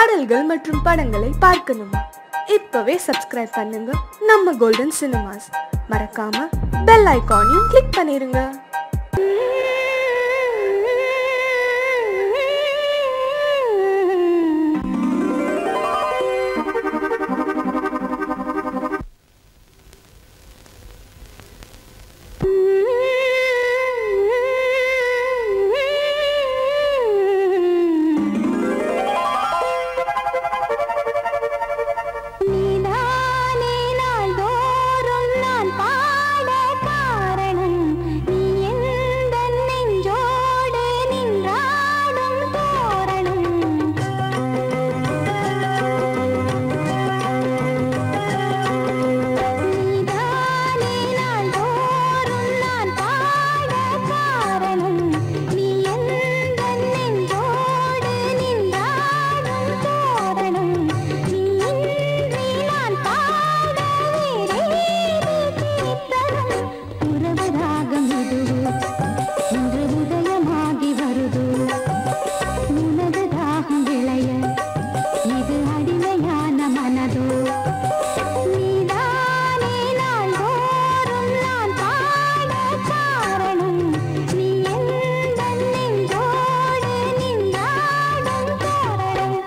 பாடல்கள் மற்றும் படங்களை பார்க்கணுமா இப்பவே சப்ஸ்கிரைப் பண்ணுங்க நம்ம கோல்டன் சினிமாஸ் மறக்காம பெல் ஐகானையும் கிளிக் பண்ணிருங்க நீதானே நாள்தோறும் நான் பாட காரணம் நீ எந்தன் நெஞ்சோடு நின்றாடும் தோரணம் நீதானே நாள்தோறும் நான் பாட காரணம் நீ எந்தன் நெஞ்சோடு நின்றாடும் தோரணம் நீ இன்றி நான் பாட வேறேது கீர்த்தனம் உறவு ராகம் இதுவோ இன்று உதயமாகி வருதோ உனது தாகம் விளைய இது அடிமையான மனதோ நீதானே நாள்தோறும் நான் பாட காரணம் நீ எந்தன் நெஞ்சோடு நின்றாடும் தோரணம்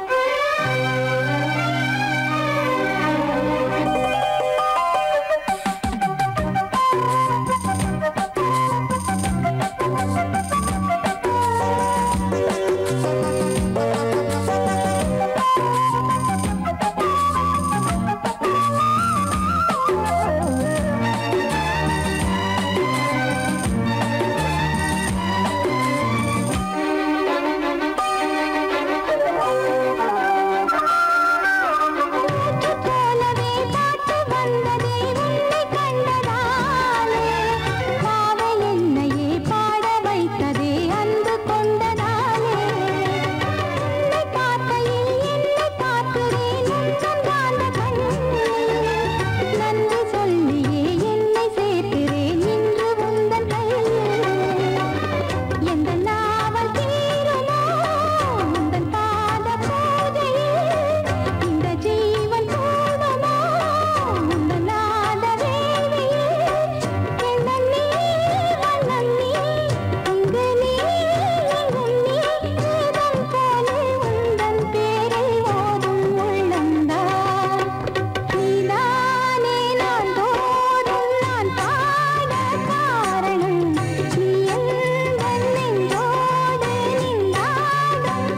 போலவே பாட்டு வந்ததே உன்னை கண்டதாலே பாவை என்னையே பாட வைத்ததே அன்பு கொண்டதாலே உன்னை பார்க்கையில் என்னை பார்க்கிறேன் உந்தன் காந்த கண்ணில் நன்றி சொல்லியே என்னை சேர்க்கிறேன் இன்று உந்தன் கையில் எந்த நாவல் தீருமோ உந்தன் பாத பூஜையில் இந்த ஜீவன் போதுமோ உந்தன் நாத வேளையில் எண்ணம் நீ வண்ணம் நீ இங்கு நீ எங்கும் நீ வேதம் போலே உந்தன் பேரை ஓதும் உள்ளந்தான் நீதானே நான் தோறும் நான் பாட காரணம் நீ எந்தன் நெஞ்சோடு நின்றாடும்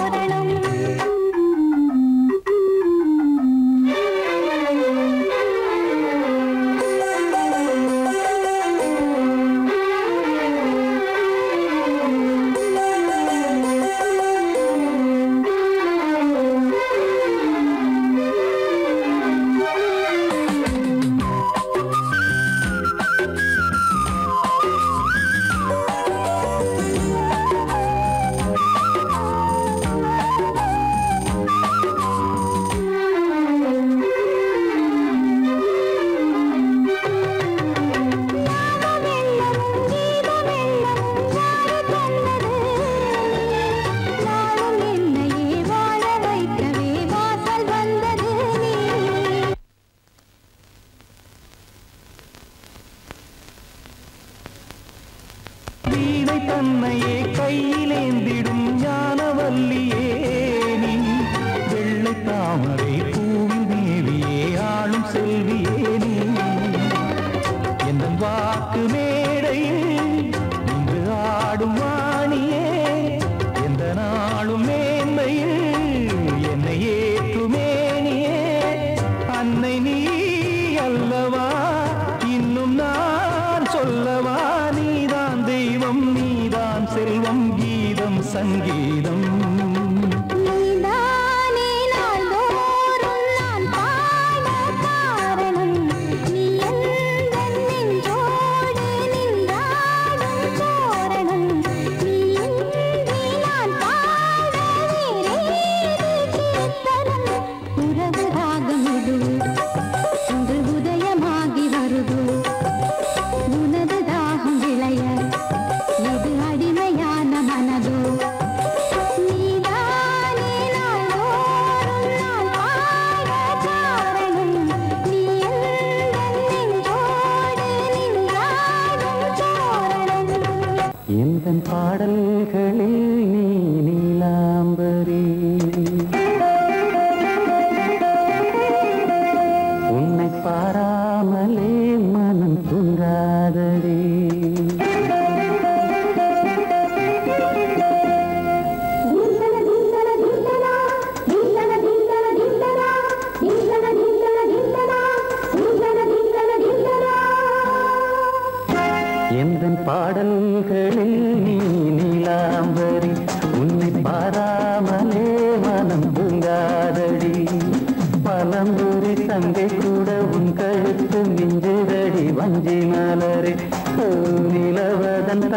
ஞானமெல்லமும் கீதமெல்லமும் யாரு தந்தது நாளும் என்னையே வாழ வைக்கவே வாசல் வந்தது நீ வீணை தன்னையே கையிலேந்திடும் ஞானவல்லியே நீ வெள்ளை தாமரை பூவின் தேவியே ஆளும் செல்வியே நீ என் வாக்கு மேடையில் இன்று ஆடும் வாணியே எந்த நாளும் மேன்மையில் என்னை ஏற்றுமேனியே அன்னை நீ அல்லவா இன்னும் நான் சொல்லவா நீதான் தெய்வம் நீதான் செல்வம் கீதம் சங்கீதம் நீதானே நாள்தோறும்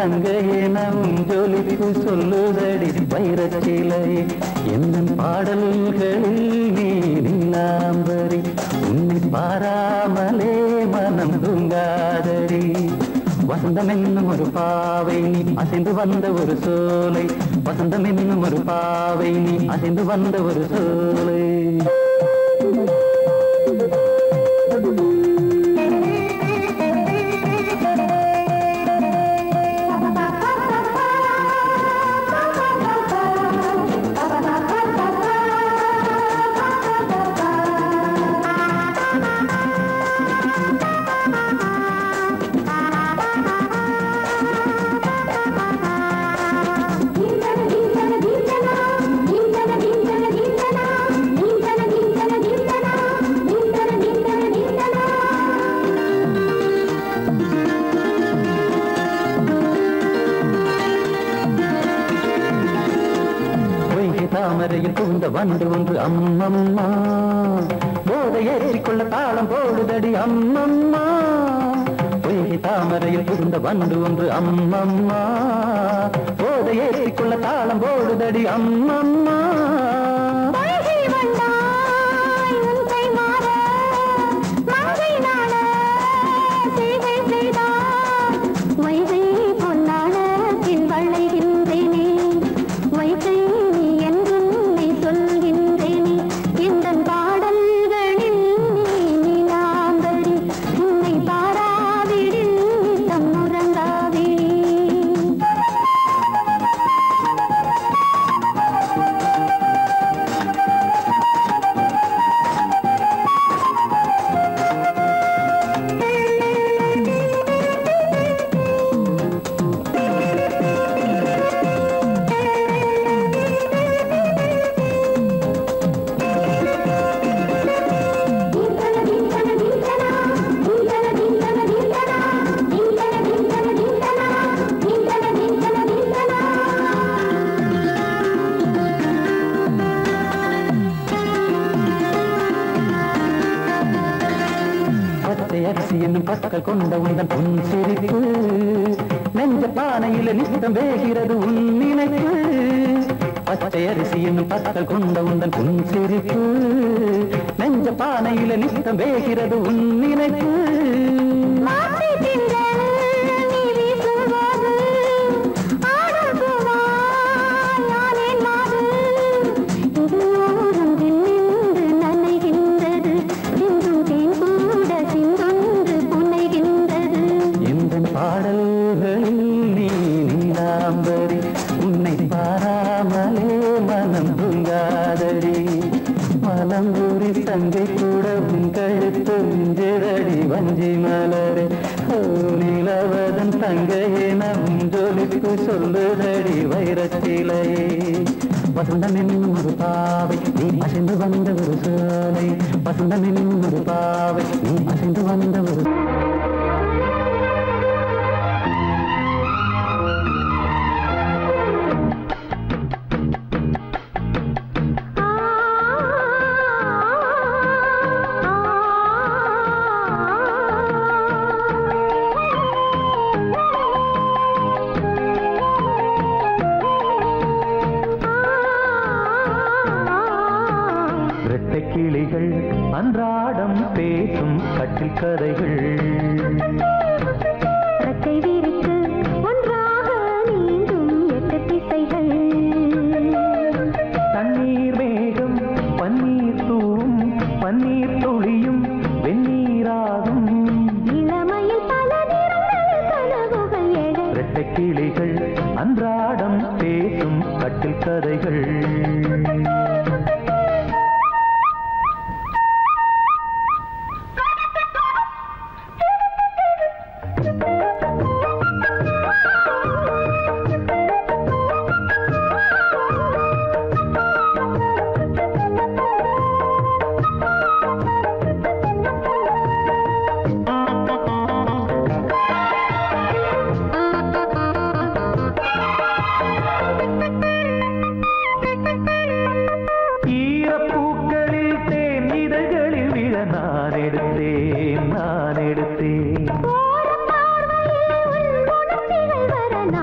தங்கையே நம் ஜொலிப்பு சொல்லுதடி வைரச்சிலை என்ன பாடல்களில் நீ நீலாம்பரி உன்னை பாராமலே மனம் தூங்காதடி வசந்தம் என்னும் ஒரு பாவை நீ அசைந்து வந்த ஒரு சோலை வசந்தம் என்னும் ஒரு பாவை நீ அசைந்து வந்த ஒரு சோலை பொய்கை தாமரையில் புகுந்த வண்டு ஒன்று அம்மம்மா போதை ஏற்றிக்கொள்ள தாளம் போடுதடி அம்மம்மா பொய்கை தாமரையில் புகுந்த வண்டு ஒன்று அம்மம்மா போதை ஏற்றிக்கொள்ள தாளம் போடுதடி அம்மம்மா பொய்கை வந்தாய் உன் கை மாற மங்கை நாட சேவை செய்தாய் வைகை பொன்னாட பின் வளைகின்றேனே வைகை நீ என்றுன்னை சொல்கின்றேனே இந்த பாடல்களில் நீ நீலாம்பரி உன்னை பாராவிடில் தம் உறங்காதே பச்சை அரிசி என்னும் பற்கள் கொண்ட உந்தன் பொன் சிரிப்பு நெஞ்ச பானையில நித்தம் வேகிறது உன் நினைப்பு பச்சை அரிசி என்னும் பற்கள் கொண்ட உந்தன் பொன் சிரிப்பு நெஞ்ச பானையில நித்தம் வேகிறது உன் நினைப்பு மாற்றி திங்கள் நீ வீசும்போது ஆடும் பூவாய் யானேன் மாது இது ஓரம் நின்று நனைகின்றது சிந்தும் தேன் கூட சிந்தொன்று புனைகின்றது இந்த பாடல்களில் நீ நீலாம்பரி உன்னை பாராமலே மனம் தூங்காதடி மலம்பூரி தங்கை கூட உன் கழுத்து மிஞ்சிரடி வஞ்சி மலரே ஓ நிலவதன் தங்கையே நம் ஜொலிப்பு சொல்லுதடி வைரச்சிலையே வசந்தம் என்னும் ஒரு பாவை நீ அசைந்து வந்த ஒரு சோலை வசந்தம் என்னும் ஒரு பாவை நீ அசைந்து வந்த ஒரு இரட்டை கிளிகள் அன்றாடம் பேசும் கட்டில் கதைகள் ரெக்கை விரித்து ஒன்றாக நீங்கும் எட்டு திசைகள் தண்ணீர் மேகம் பன்னீர் தூவும் பன்னீர் துளியும் வெந்நீராகும் இளமையில் பல நிறங்கள் கனவுகள் எழ இரட்டை கிளிகள் அன்றாடம் பேசும் கட்டில் கதைகள் ஈரப்பூக்களில் தேன் இதழ்களில் விழ நான் எடுத்தேன் நான் எடுத்தேன் ஓரம் பார்வையில் உன் உணர்ச்சிகள் வர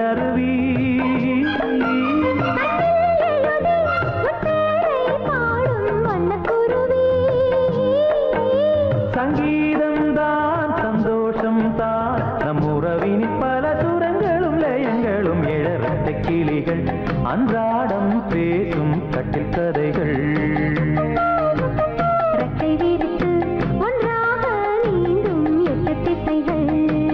அருவி சங்கீதம் தான் சந்தோஷம் தான் நம் உறவினில் பல சுரங்களும் லயங்களும் எழறட்ட கிளிகள் அன்றாடம் பேசும் கட்டில் கதைகள் ரெக்கை விரித்து ஒன்றாக நீந்தும் எட்டு திசைகள்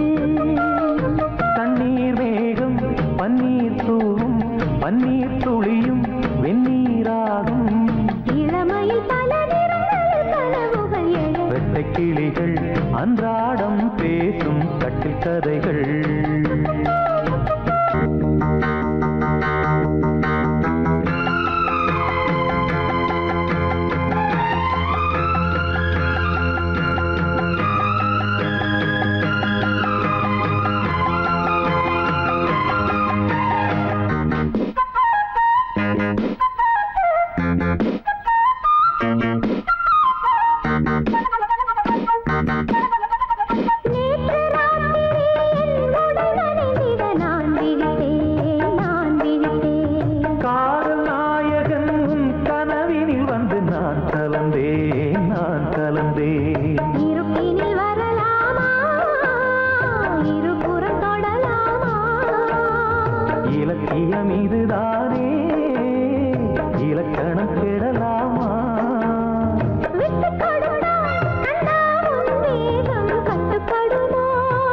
தண்ணீர் மேகம் பன்னீர் தூவும் பன்னீர் துளியும் வெந்நீராகும் இளமையில் பல நிறங்கள் கனவுகள் எழ வெட்டை கிளிகள் அன்றாடம் பேசும் கட்டில் கதைகள் நேற்று ராத்திரி என் உடல் நனைந்திட நான் விழித்தேன், நான் விழித்தேன். காதல் நாயகன் உன் கனவினில் வந்து நான் கலந்தேன் நான் கலந்தேன் இருப்பினில் வரலாமா இருபுறம் தொடலாமா இலக்கியம் இதுதானே இலக்கணம் கெடலாமா விட்டுக் கொடுத்தால் கண்ணா உன் வேகம் கட்டுப்படுமோ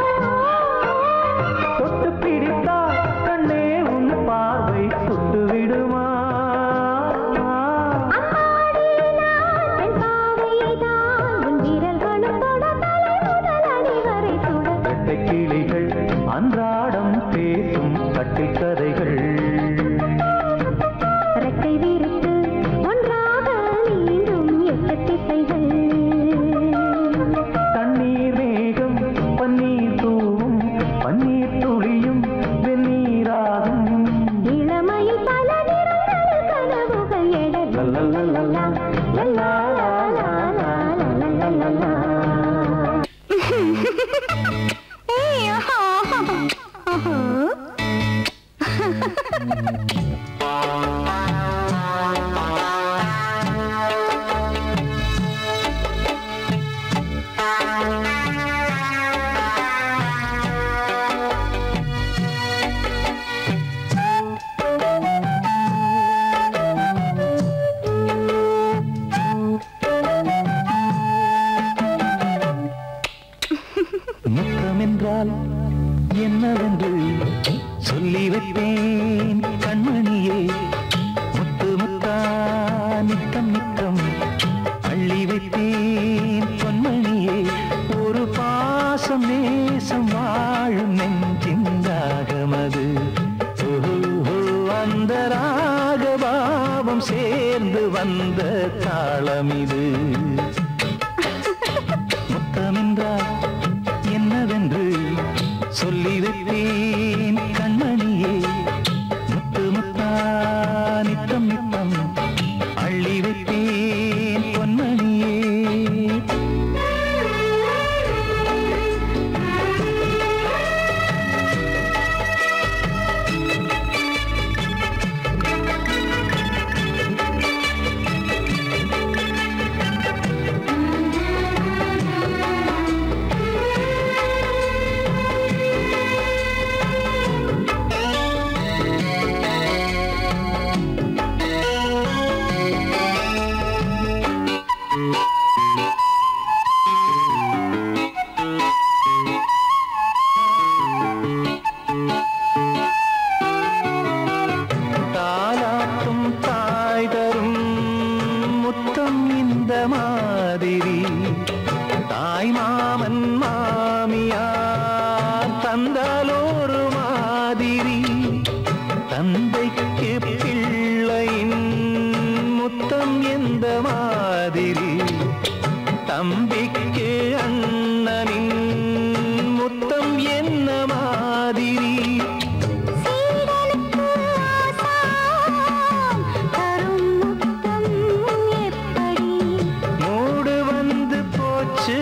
தொட்டு பிடித்தால் கண்ணே உன் பார்வை சுட்டு விடுமா அம்மாடி நான் பெண் பாவைதான் உன் விரல்களும் தொட தலை முதல் அடி வரை சுட வெட்டை கிளிகள் அன்றாடம் பேசும் கட்டில் கதைகள் ரெக்கை விரித்து ஒன்றாக நீந்தும் எட்டு திசைகள் தண்ணீர் மேகம் பன்னீர் தூவும் பன்னீர் துளியும் வெந்நீராகும் இளமையில் பல நிறங்கள் கனவுகள் எழ லல்லல்லல்லல்லா, லல்லா, லா, லா, லா, லல்லல்லல்லா. முத்தம் என்றால் என்னவென்று சொல்லி வைப்பேன் கண்மணியே முத்து முத்தா நித்தம் நித்தம் அள்ளி வைப்பேன் பொன்மணியே ஒரு பாசம் நேசம் வாழும் நெஞ்சிந்தாகமது ஓஹோ, அந்த ராகபாவம் சேர்ந்து வந்த தாளம் இது முத்தமென்றால் என்னவென்று சொல்லி வைப்பேன் கண்மணியே முத்து முத்தா நித்தம் நித்தம் அள்ளி வைப்பேன் பொன்மணியே தாலாட்டும் தாய் தரும் முத்தம் இந்த மாதிரி தாய் மாமன் மாமியார் தந்தாலோரு மாதிரி தந்தைக்கு பிள்ளையின் முத்தம் எந்த மாதிரி தம்பிக்கு அண்ணனின் முத்தம் என்ன மாதிரி சீடனுக்கு ஆசான் தரும் முத்தம் எப்படி மூடு வந்து போச்சு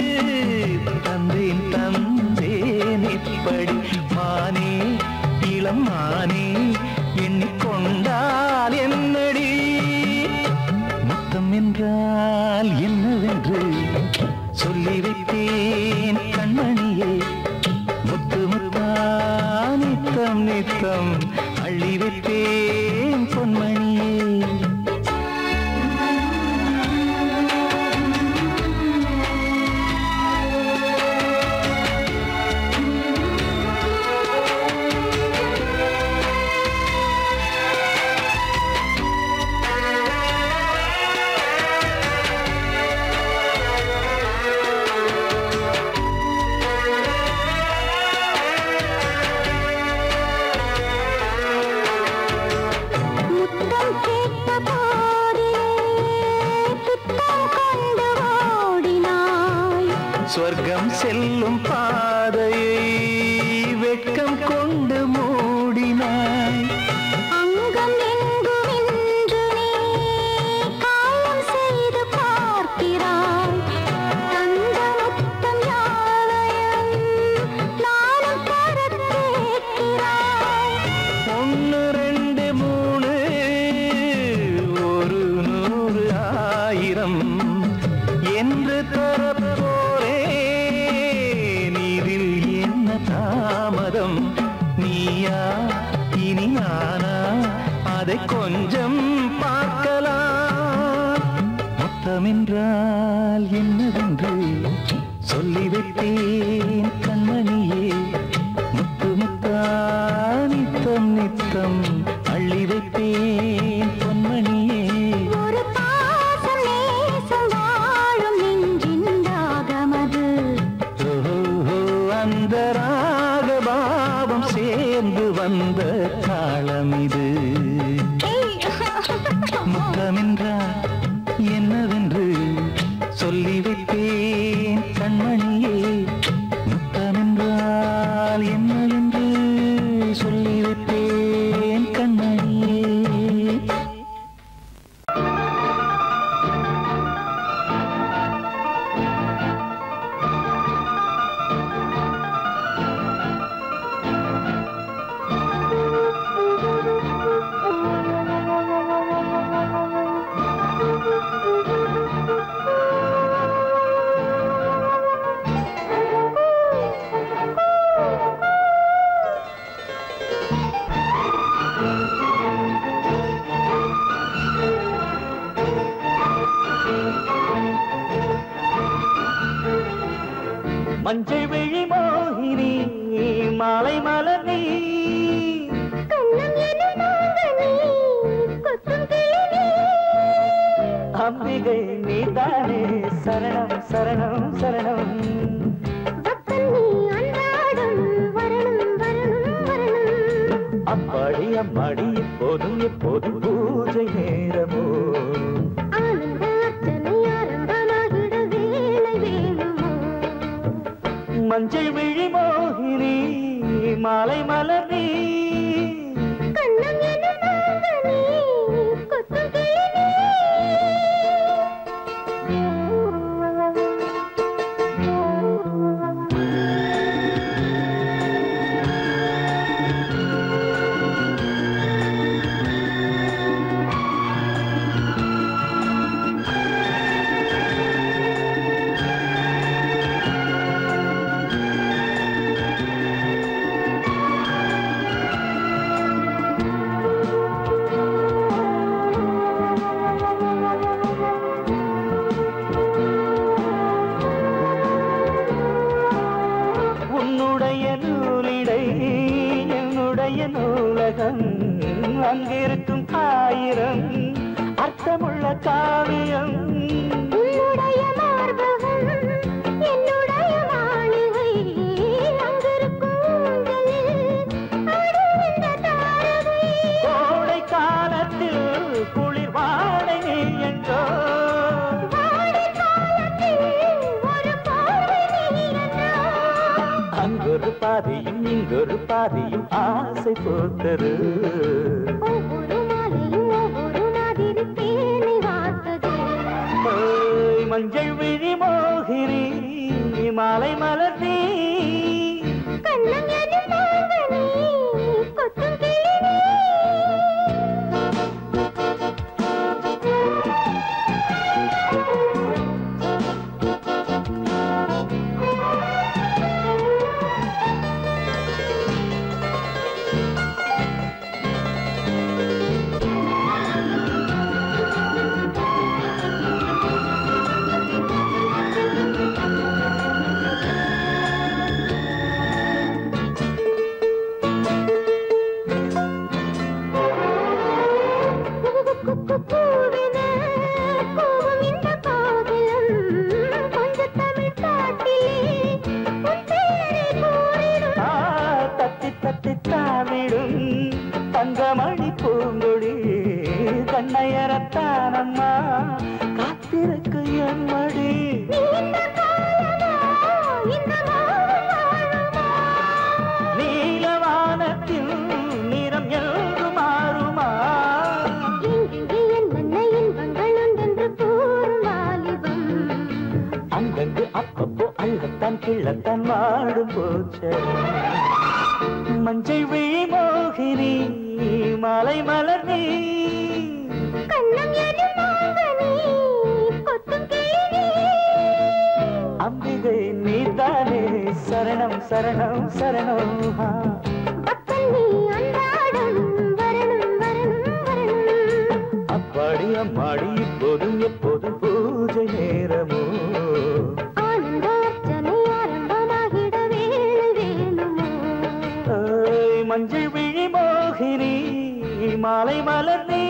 தந்தேன் தந்தேன் இப்படி மானே இளம் நானே எண்ணிக்கொண்டால் என்னடி முத்தம் என்றால் என்னவென்று சொல்லி வைத்தேன் கண்மணியே முத்து முத்தா நித்தம் நித்தம் அள்ளி வைத்தேன் பொன்மணியே முத்தம் கேட்ட போதே துத்தம் கொண்டு ஓடினாய் சொர்க்கம் செல்லும் பாதையை வெட்கம் கொண்டு மூடினாய் அங்கம் எங்கும் இன்று நீ காயம் செய்து பார்க்கிறாய் தந்த முத்தம் யாவையும் நானும் தரக் கேட்கிறாய் ஒன்று ரெண்டு மூணு ஒரு நூறு ஆயிரம் என்று தரப்போரே இதில் என்ன தாமதம் நீயா இனி நானா அதை கொஞ்சம் பார்க்கலாம் மொத்தமென்றால் என்னவென்று சொல்லி வைத்தேன் கண்மணியே முத்து முத்தா நித்தம் நித்தம் அள்ளி வைத்தேன் பொன்மணியே ஒரு பாசம் நேசம் வாழும் நெஞ்சின் ராகமது ஓஹோ, அந்த ராகபாவம் சேர்ந்து வந்த தாளம் இது முத்தமென்றால் என்னவென்று சொல்லி வைத்தேன் கண்மணியே முத்தமென்றால் என்னவென்று சொல்லி வைத்தேன் கண்மணியே மஞ்சள் விழி மோகினி மாலை மலர் நீ கண்ணம் எனும் நாங்கனே கொத்தும் கிளி அம்பிகை நீதானே சரணம் சரணம் சரணம் பக்தன் நீ அன்றாடம் வரணும் வரணும் வரணும் அம்மாடி அம்மாடி எப்போதும் எப்போதும் பூஜை நேரமோ ஆனந்த அர்ச்சனை ஆரம்பமாகிட வேலை வேணுமோ மஞ்சள் விழி மோகினி மாலை மலர் நீ கண்ணம் எனும் நாங்கனே கொத்தும் கிளி உன்னுடைய நூலிடை என்னுடைய நூலகம் அங்கிருக்கும் ஆயிரம் அர்த்தமுள்ள காவியம் உன்னுடைய மார்பகம் என்னுடைய மாளிகை அங்கிருக்கும் ஊஞ்சலில் ஆடுகின்ற தாரகை கோடை காலத்தில் குளிர் வாடை நீ என்றோ வாடை காலத்தில் ஒரு பார்வை நீ என்றாய். அங்கொரு பாதியும் இங்கொரு பாதியும் ஆசை போத்தரு ஒவ்வொரு மாலையும் ஒவ்வொரு மாதிரி தேனை வார்த்தது ஓய், மஞ்சள் விழி மோகினி மாலை மலர் நீ கண்ணம் எனும் நாங்கனே கொத்தும் தங்கமணி பூங்கொடி கண்ணையரத்தானம்மா காத்திருக்கு என் மடி நீலவானத்தில் நிறம் என்று மாறுமா அங்கங்கு அப்பப்போ அள்ளத்தான் கிள்ளத்தான் வாடும் போச்ச மஞ்சள் விழி மோகினி மாலை மலர் நீ அம்பிகை நீதானே சரணம் சரணம் சரணம் ஆ. அப்பாடி அம்மாடி இப்போதும் எப்போதும் பூஜை நேரமோ ஏய், மஞ்சள் விழி மோகினி மாலை மலர் நீ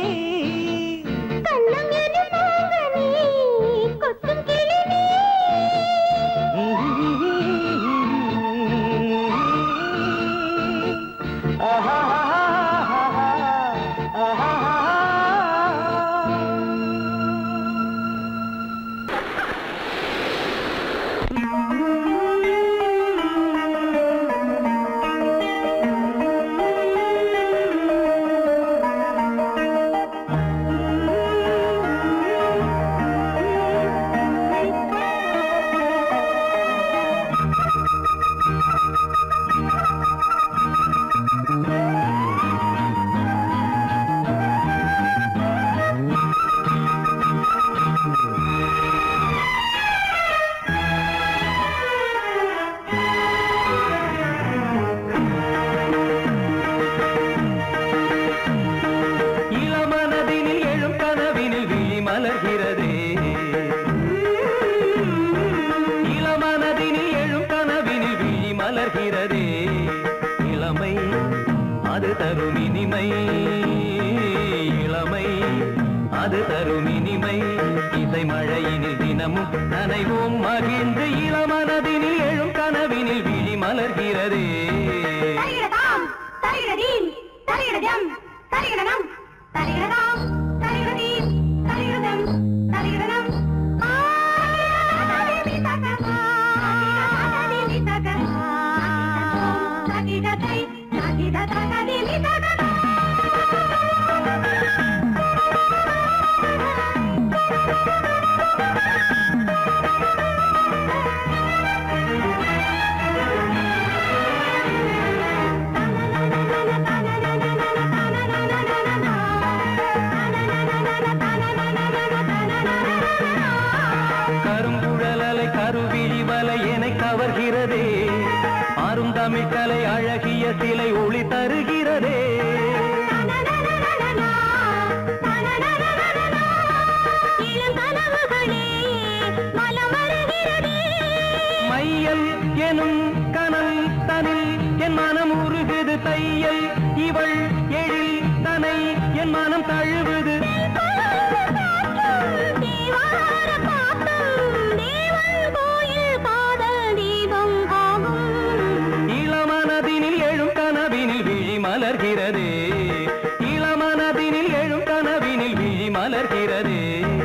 இளமனதினில் எழும் கனவினில் விழி மலர்கிறதே இளமனதினில் எழும் கனவினில் விழி மலர்கிறதே இளமை அது தரும் இனிமை இளமை அது தரும் இனிமை இசை மழையினில் தினமும் நனைவோம் மகிழ்ந்து இளமனதினில் எழும் கனவினில் விழி மலர்கிறதே கருங்குழலலை கருவிழி வலை என கவர்கிறதே அருந்தமிழ் கலை அழகிய சிலை ஒளி தருகிறதே மையல் எனும் கனல் தனில் என் மனம் உருகுது தையல் இவள் எழில் தனை என் மனம் தழுவுது இளமனதினில் எழும் கனவினில் விழி மலர்கிறதே இளமனதினில் எழும் கனவினில் விழி மலர்கிறதே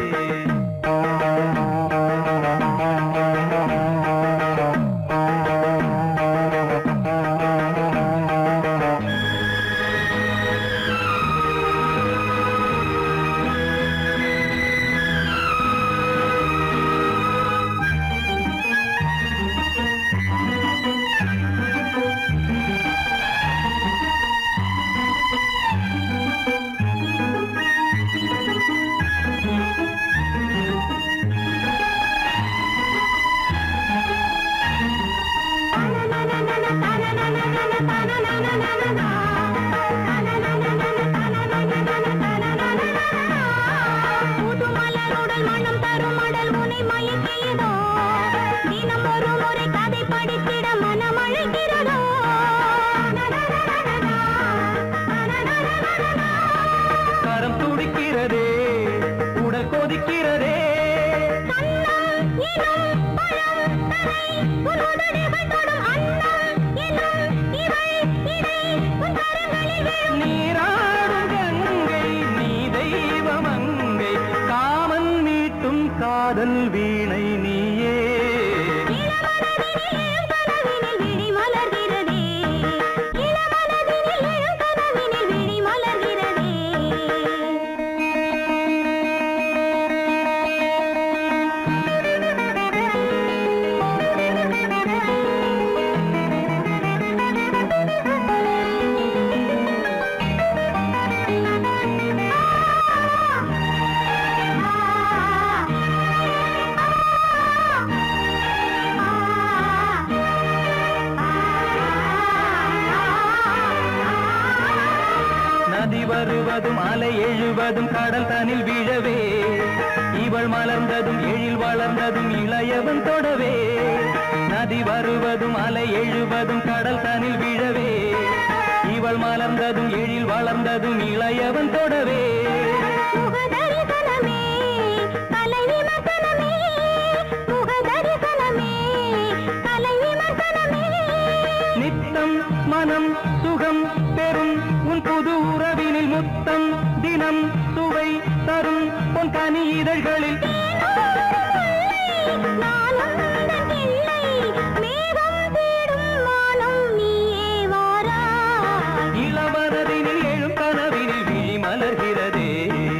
புதுமலருடல் மனம் தரும் மடல் உனை மயக்கியதோ தினம் ஒரு முறை கதை படித்திட மனம் அழைக்கிறதோ கரம் துடிக்கிறதே உடல் கொதிக்கிறதே நீராட காதல் வீணை நீயே இளமனதினில் கனவினில் விழி மலர்கிறதே இளமனதினில் கனவினில் விழி மலர்கிறதே நதி வருவதும் அலை எழுவதும் கடல் தனில் வீழவே இவள் மலர்ந்ததும் எழில் வளர்ந்ததும் இளையவன் தொடவே நதி வருவதும் அலை எழுவதும் கடல் தனில் வீழவே இவள் மலர்ந்ததும் எழில் வளர்ந்ததும் இளையவன் தொடவே முகதரிசனமே கலை விமர்சனமே முகதரிசனமே கலை விமர்சனமே நித்தம் மனம் சுகம் பெறும் உன் புது உறவினில் முத்தம் தினம் சுவை தரும் உன் கனி இதழ்களில் நானும் உந்தன் இல்லை மேகம் தேடும் வானம் நீயே வாராய் இளவரதினில் எழும் கனவினில் விழி மலர்கிறதே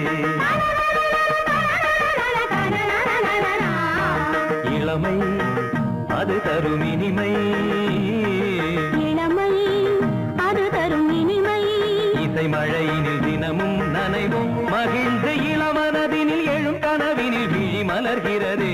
இளமை அது தரும் இனிமை இளமை அது தரும் இனிமை இசை மழையினில் தினமும் நனைவும் மகிழ்ந்து இளமனதினில் எழும் கனவினில் விழி மலர்கிறதே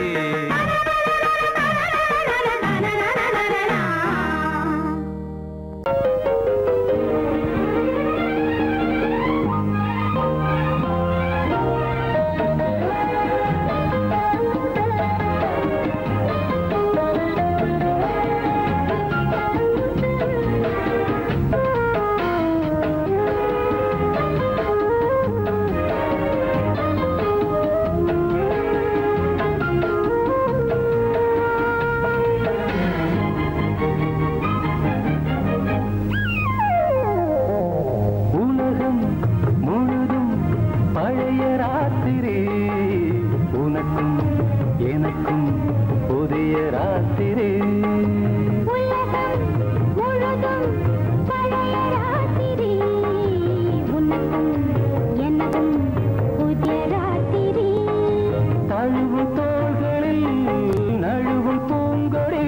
உலகம் முழுதும் பழைய ராத்திரி உனக்கும் எனக்கும் புதிய ராத்திரி உலகம் முழுதும் பழைய ராத்திரி உனக்கும் எனக்கும் புதிய ராத்திரி தழுவும் தோள்களில் நழுவும் பூங்கொடி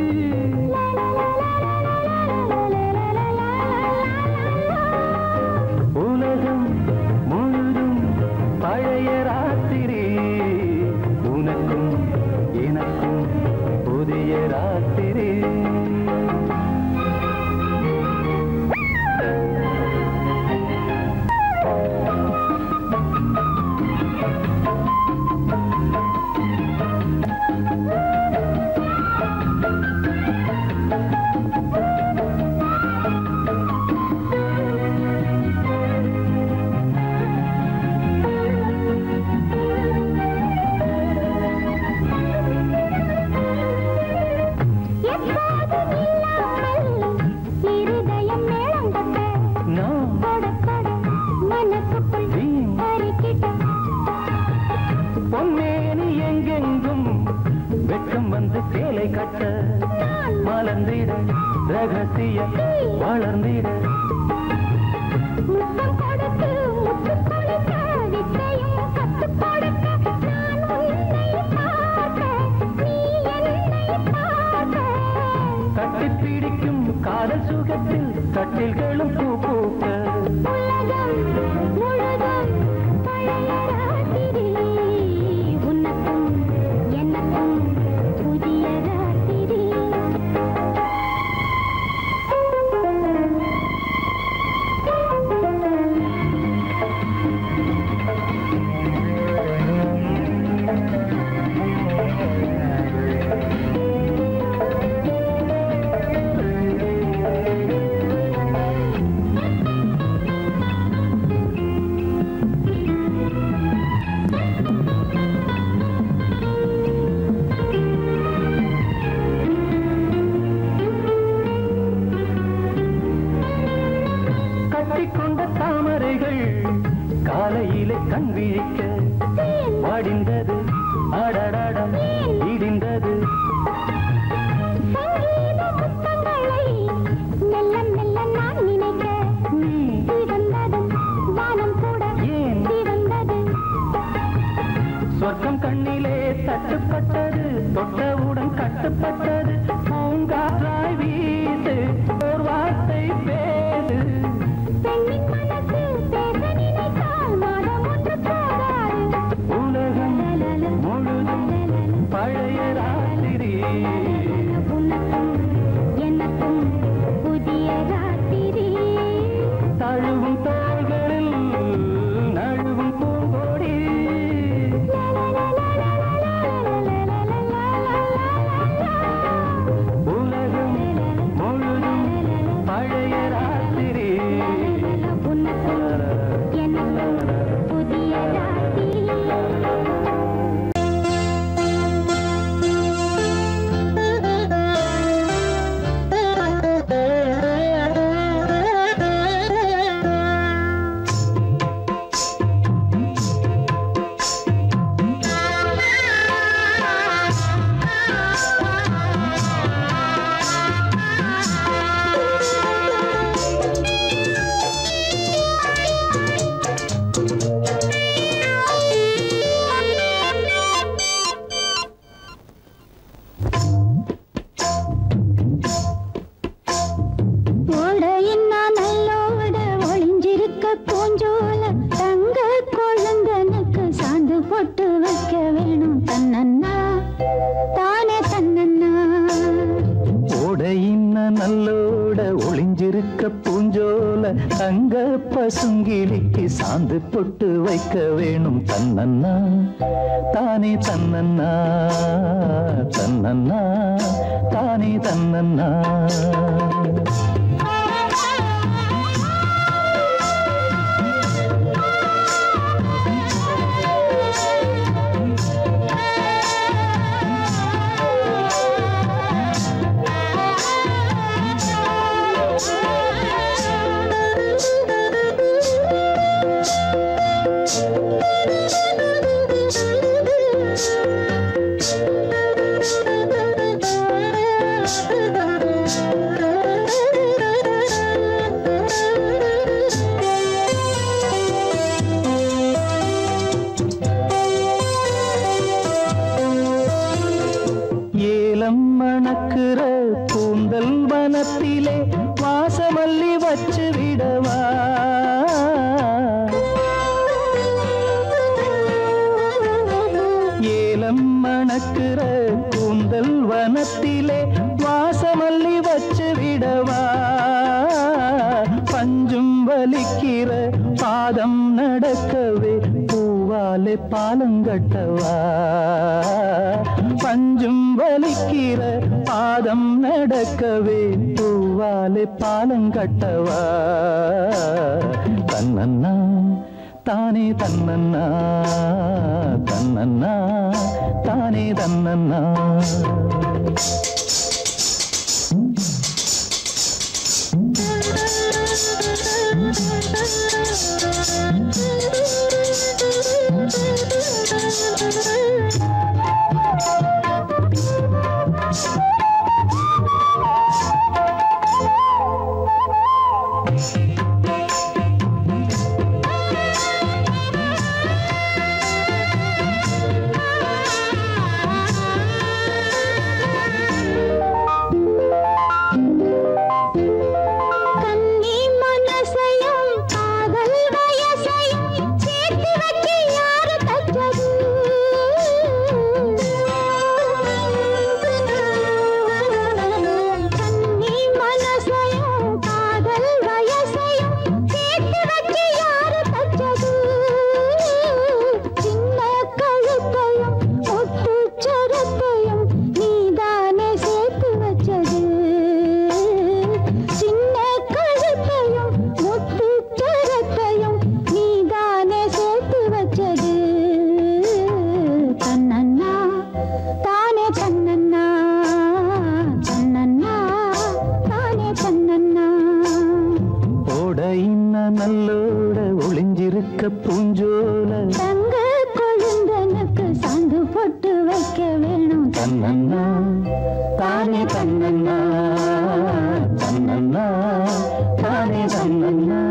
உலகம் முழுதும் பழைய ராத்திரி உனக்கும் எனக்கும் புதிய ராத்திரி எப்போதும் இல்லாமல் இருதயம் மேளம் கொட்ட நான் கொட கொட மனசுக்குள் வீண் அரிக்கிட்ட பொன்னேனி எங்கெங்கும் வெட்கம் வந்து சேலை கட்ட மலர்ந்திட ரகசிய வளர்ந்திட முத்தம் கொடுத்து முத்து கொடுக்க வித்தையும் கத்துக் கொடுக்க நான் உன்னை பார்க்க நீ என்னை பார்க்க கட்டிப் பிடிக்கும் காதல் சுகத்தில் கட்டில்களும் பூ பூக்க உலகம் முழுதும் பழைய ராத்திரி உனக்கும் எனக்கும் புதிய ராத்திரி கட்டிக்கொண்ட தாமரைகள் காலையிலே கண் விழிக்க வாடிந்தது அடடடம் இடிந்தது சங்கீத முத்தங்களை மெல்ல மெல்ல நான் நினைக்க சிவந்தது வானம் கூட ஏன்? சிவந்தது சொர்க்கம் கண்ணிலே தட்டுப்பட்டது தொட்டவுடன் கட்டுப்பட்டது பூங்காற்றாய் வீசு ஒரு வார்த்தை பேசு பெண்ணின் மனசு பேச நினைத்தால் மாதம் ஒன்று போகாது உலகம் முழுதும் பழைய ராத்திரி உனக்கும் எனக்கும் புதிய ராத்திரி தழுவும் தோள்களில் நழுவும் பூங்கோடி உலகம் முழுதும் பழைய ராத்திரி உனக்கும் எனக்கும் புதிய ராத்திரி ஓடையின்னா நல்லோட ஒளிஞ்சிருக்க பூஞ்சோல தங்க குழந்தனுக்கு சாந்து போட்டு வைக்க வேணும் தன்னன்னா தானே தன்னன்னா ஓடையின்ன நல்லோட ஒளிஞ்சிருக்க பூஞ்சோல தங்க பசுங்கிலிக்கு சாந்து பொட்டு வைக்க வேணும் தன்னன்னா தானே தன்னன்னா தன்னன்னா தானே தன்னன்னா ஏலம் மணக்குற கூந்தல் வனத்திலே வாசமல்லி வச்சு விடவா ஏலம் மணக்குற கூந்தல் வனத்திலே வாசமல்லி வச்சு விடவா பஞ்சும் வலிக்கிற பாதம் நடக்கவே பூவாலே பாலங்கட்டவா பஞ்சும் வலிக்கிற பாதம் நடக்கவே பூவாலே பாலங்கட்டவா தன்னன்னா தானே தன்னன்னா தன்னன்னா தானே தன்னன்னா கன்னி மனசையும் காதல் வயசையும் சேர்த்து வச்சு யாரு தச்சது கன்னி மனசையும் காதல் வயசையும் சேர்த்து வச்சு யாரு தச்சது சின்ன கழுத்தையும் ஒட்டு சரத்தையும் நீதானே சேர்த்து வச்சது சின்ன கழுத்தையும் முத்து சரத்தையும் நீதானே சேர்த்து வச்சது தன்னன்னா தானே தன்னன்னா தன்னன்னா தானே தன்னன்னா ஓடையின்ன நல்லோட ஒளிஞ்சிருக்க பூஞ்சோல தங்க கொழுந்தனுக்கு சாந்து போட்டு வாசிக்க வேணும் தன்னன்னா தானே தன்னன்னா தன்னன்னா தானே தன்னன்னா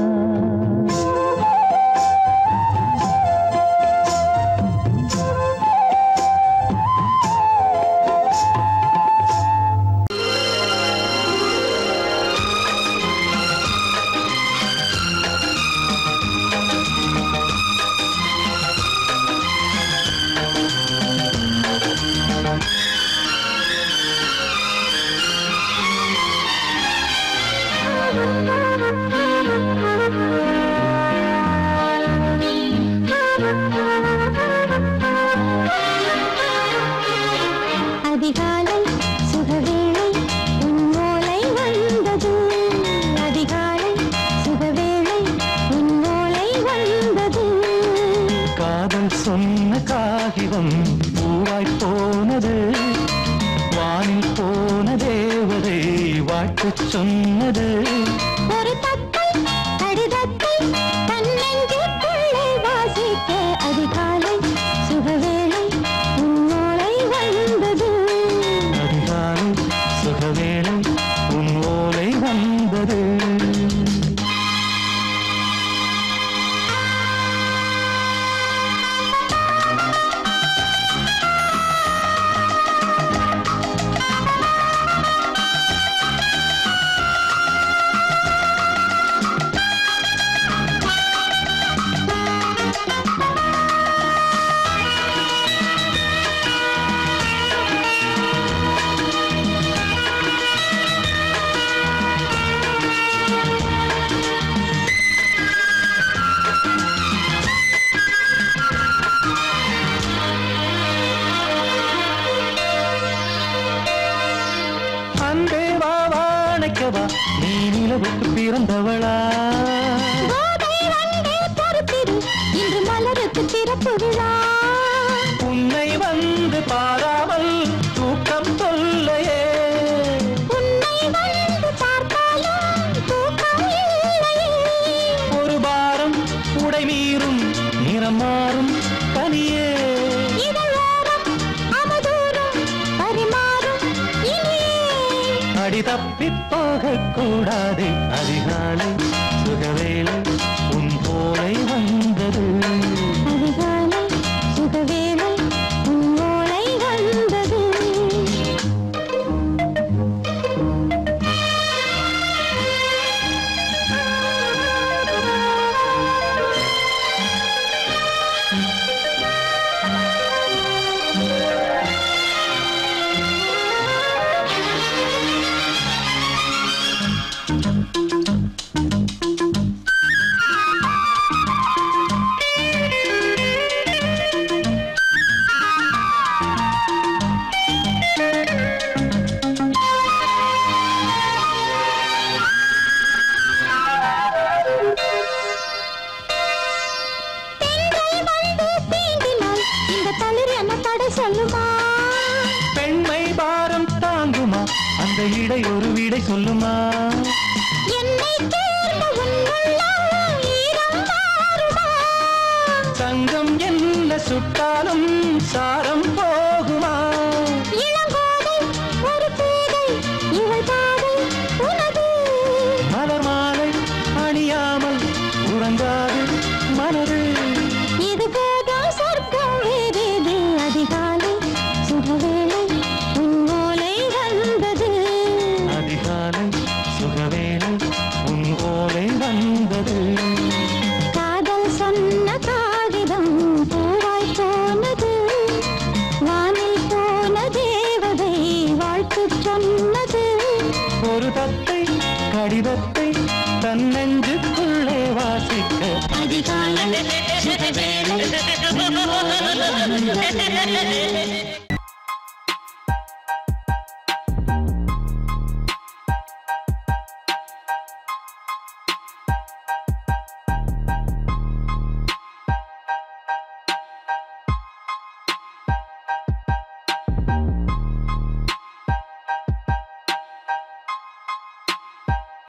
அதிகாலை சுகவேளை உன் ஓலை வந்தது அதிகாலை சுகவேளை உன் ஓலை வந்தது காதல் சொன்ன காகிதம் பூவாய் போனது வானில் போன தேவதை வாழ்த்துச் சொன்னது ஒரு தத்தை கடிதத்தை தன்னெஞ்சுக்குள்ளே வாசிக்க அதிகாலை சுகவேளை உன் ஓலை வந்தது அதிகாலை சுகவேளை உன் ஓலை வந்தது அன்பே வா வாழைக்கவா நீ நிலவுக்கு பிறந்தவளா கோதை வந்தே பொறுத்திரு இன்று மலருக்கு திறப்பு விழா உன்னை வந்து பாராமல் தூக்கம் சொல்லையே உன்னை வந்து பார்த்தாலும் தூக்கம் இல்லையே ஒரு பாரம் உடை மீறும் நிறம் மாறும் கனியே இதழோரம் அமுதூரம் பரிமாறும் இனியே அடி தப்பிப் போகக் கூடாது அதிகாலை சுகவேளை உன் போலை வந்தது அதிகாலை சுகவேளை உன் ஓலை வந்தது பெண்கள் வந்து தீண்டினால் இந்த தளிர் என்ன தடை சொல்லுமா பெண்மை பாரம் தாங்குமா அந்த இடை ஒரு விடை சொல்லுமா என்னை தேர்ந்த உன் உள்ளம் ஈரம் மாறுமா தங்கம் என்ன சுட்டாலும் சாரம் போகுமா இளங்கோதை ஒரு பேதை இவள் பாதை உனது மலர் மாலை அணியாமல் உறங்காது மனது இது போதும் சொர்க்கம் வேறேது அதிகாலை சுகவேளை உன் ஓலை வந்தது அதிகாலை சுகவேளை உன் ஓலை வந்தது காதல் சொன்ன காகிதம் பூவாய் போனது வானில் போன தேவதை வாழ்த்து சொன்னது ஒரு தத்தை கடிதத்தை தன்னெஞ்சுக்குள்ளே வாசிக்க அதிகாலை சுகவேளை உன் ஓலை வந்தது